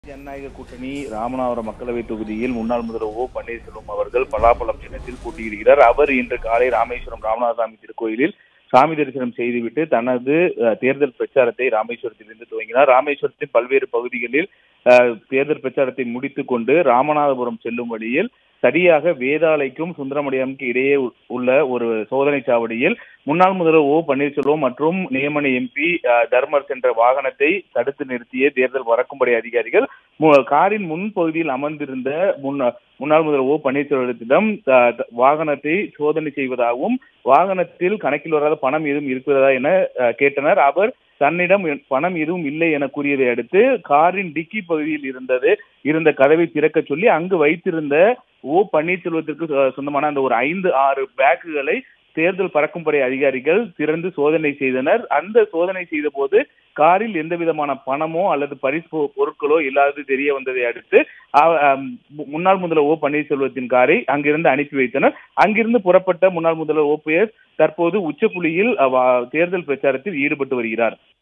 ஜனநாயக கூட்டணி ராமநாதபுரம் மக்களவை தொகுதியில் முன்னாள் முதல்வர் ஓ பன்னீர்செல்வம் அவர்கள் பலாப்பழம் சின்னத்தில் போட்டியிடுகிறார் அவர் இன்று காலை ராமேஸ்வரம் ராமநாதசாமி திருக்கோயிலில் சாமி தரிசனம் செய்துவிட்டு தனது அஹ், தேர்தல் பிரச்சாரத்தை ராமேஸ்வரத்திலிருந்து துவங்கினார் ராமேஸ்வரத்தின் பல்வேறு பகுதிகளில் அஹ், தேர்தல் பிரச்சாரத்தை முடித்துக் கொண்டு ராமநாதபுரம் செல்லும் வழியில் சரியாக வேதாளைக்கும் சுந்தரமணியமுக்கு இடையே உ- உள்ள ஒரு சோதனை சாவடியில் முன்னாள் முதல்வர் ஓ பன்னீர்செல்வம் மற்றும் நியமன எம்பி தர்மர் சென்ற வாகனத்தை தடுத்து நிறுத்திய தேர்தல் வரக்கும்படை அதிகாரிகள் மு- காரின் முன்பகுதியில் அமர்ந்திருந்த முன்ன- முன்னாள் முதல்வர் ஓ பன்னீர்செல்வத்திடம் த- த- வாகனத்தை சோதனை செய்வதாகவும் வாகனத்தில் கணக்கில் வராத பணம் எதுவும் இருக்கிறதா என அஹ், கேட்டனர் அவர் தன்னிடம் எ- பணம் எதுவும் இல்லை என கூறியதை அடுத்து காரின் டிக்கி பகுதியில் இருந்தது இருந்த கதவை திறக்க சொல்லி அங்கு வைத்திருந்த ஓ பன்னீர்செல்வத்திற்கு சொ- சொந்தமான அந்த ஒரு ஐந்து ஆறு பேக்குகளை தேர்தல் பறக்கும்படை அதிகாரிகள் திறந்து சோதனை செய்தனர் அந்த சோதனை செய்த போது காரில் எந்த விதமான பணமோ அல்லது பரிசு பொ- பொருட்களோ இல்லாதது தெரிய வந்ததை அடுத்து அ- அம், மு- முன்னாள் முதல்வர் ஓ பன்னீர்செல்வத்தின் காரை அங்கிருந்து அனுப்பி வைத்தனர் அங்கிருந்து புறப்பட்ட முன்னாள் முதல்வர் ஓபிஎஸ் தற்போது உச்சப்புள்ளியில் அவ- தேர்தல் பிரச்சாரத்தில் ஈடுபட்டு வருகிறார்